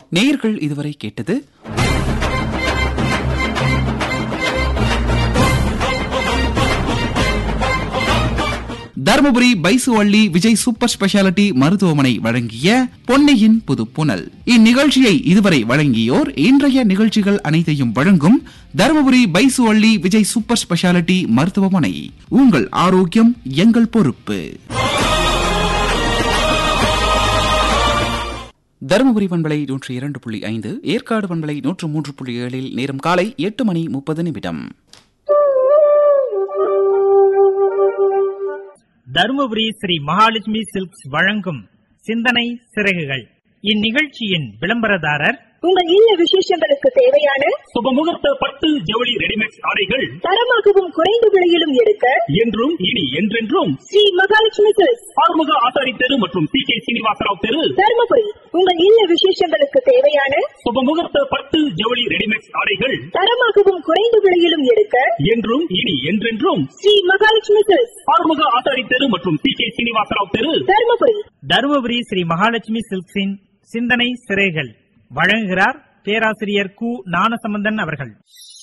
நேயர்கள் இதுவரை கேட்டது தருமபுரி பைசுவள்ளி விஜய் சூப்பர் ஸ்பெஷாலிட்டி மருத்துவமனை வழங்கிய பொன்னையின் புது புனல் இந்நிகழ்ச்சியை இதுவரை வழங்கியோர் இன்றைய நிகழ்ச்சிகள் அனைத்தையும் வழங்கும் தருமபுரி பைசுவள்ளி விஜய் சூப்பர் ஸ்பெஷாலிட்டி மருத்துவமனை உங்கள் ஆரோக்கியம் எங்கள் பொறுப்பு தருமபுரி பண்பலை நூற்றி இரண்டு புள்ளி ஐந்து ஏற்காடு பண்பலை நூற்று மூன்று புள்ளி ஏழில் நேரம் காலை எட்டு மணி முப்பது நிமிடம் தருமபுரி ஸ்ரீ மகாலட்சுமி சில்க்ஸ் வழங்கும் சிந்தனை சிறகுகள் இந்நிகழ்ச்சியின் விளம்பரதாரர் உங்கள் இல்ல விசேஷங்களுக்கு தேவையான சுபமுகூர்த்த பட்டு ஜவுளி ரெடிமேட் ஆடைகள் தரமாகவும் குறைந்த விலையிலும் எடுக்க என்றும் இனி என்றென்றும் ஸ்ரீ மகாலட்சுமி சில்க்ஸ் ஆறுமுக ஆசாரி தெரு மற்றும் சி கே சீனிவாசராவ் தெரு தருமபுரி உங்கள் இல்ல விசேஷங்களுக்கு தேவையான சுபமுகூர்த்த பட்டு ஜவுளி ரெடிமேட் ஆடைகள் தரமாகவும் குறைந்த விலையிலும் எடுக்க என்றும் இனி என்றென்றும் ஸ்ரீ மகாலட்சுமி சில்க்ஸ் ஆறுமுக ஆசாரி தெரு மற்றும் சி கே சீனிவாசராவ் தெரு தருமபுரி தருமபுரி ஸ்ரீ மகாலட்சுமி சில்க்ஸின் சிந்தனை சிறைகள் வழங்குகிறார் பேராசிரியர் கு ஞானசம்பந்தன் அவர்கள்